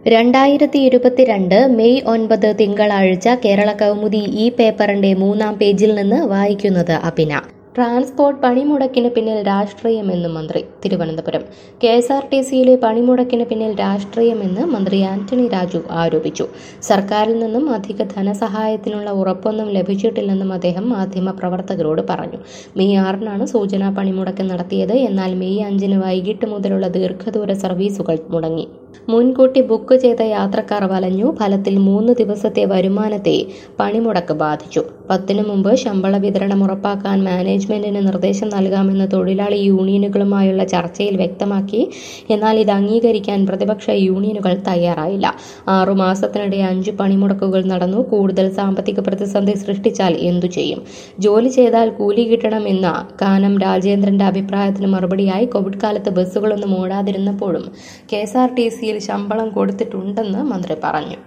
രണ്ടായിരത്തി ഇരുപത്തിരണ്ട് മെയ് ഒൻപത് തിങ്കളാഴ്ച കേരള കൗമുദി ഈ പേപ്പറിന്റെ മൂന്നാം പേജിൽ നിന്ന് വായിക്കുന്നത് അഭിന ട്രാൻസ്പോർട്ട് പണിമുടക്കിന് പിന്നിൽ രാഷ്ട്രീയമെന്ന് മന്ത്രി Thiruvananthapuram K S R T സിയിലെ പണിമുടക്കിന് പിന്നിൽ രാഷ്ട്രീയമെന്ന് മന്ത്രി ആന്റണി രാജു ആരോപിച്ചു സർക്കാരിൽ നിന്നും അധിക ധനസഹായത്തിനുള്ള ഉറപ്പൊന്നും ലഭിച്ചിട്ടില്ലെന്നും അദ്ദേഹം മാധ്യമപ്രവർത്തകരോട് പറഞ്ഞു മെയ് ആറിനാണ് സൂചനാ പണിമുടക്ക് നടത്തിയത് എന്നാൽ മെയ് അഞ്ചിന് വൈകിട്ട് മുതലുള്ള ദീർഘദൂര സർവീസുകൾ മുടങ്ങി മുൻകൂട്ടി ബുക്ക് ചെയ്ത യാത്രക്കാർ വലഞ്ഞു ഫലത്തിൽ മൂന്ന് ദിവസത്തെ വരുമാനത്തെ പണിമുടക്ക് ബാധിച്ചു പത്തിനു മുമ്പ് ശമ്പള വിതരണം ഉറപ്പാക്കാൻ മാനേജ്മെന്റിന് നിർദ്ദേശം നൽകാമെന്ന് തൊഴിലാളി യൂണിയനുകളുമായുള്ള ചർച്ചയിൽ വ്യക്തമാക്കി എന്നാൽ ഇത് അംഗീകരിക്കാൻ പ്രതിപക്ഷ യൂണിയനുകൾ തയ്യാറായില്ല ആറുമാസത്തിനിടെ അഞ്ചു പണിമുടക്കുകൾ നടന്നു കൂടുതൽ സാമ്പത്തിക പ്രതിസന്ധി സൃഷ്ടിച്ചാൽ എന്തു ചെയ്യും ജോലി ചെയ്താൽ കൂലി കിട്ടണമെന്ന കാനം രാജേന്ദ്രന്റെ അഭിപ്രായത്തിന് മറുപടിയായി കോവിഡ് കാലത്ത് ബസ്സുകളൊന്നും ഓടാതിരുന്നപ്പോഴും കെ എസ് ആർ ടി സിയിൽ ശമ്പളം കൊടുത്തിട്ടുണ്ടെന്ന് മന്ത്രി പറഞ്ഞു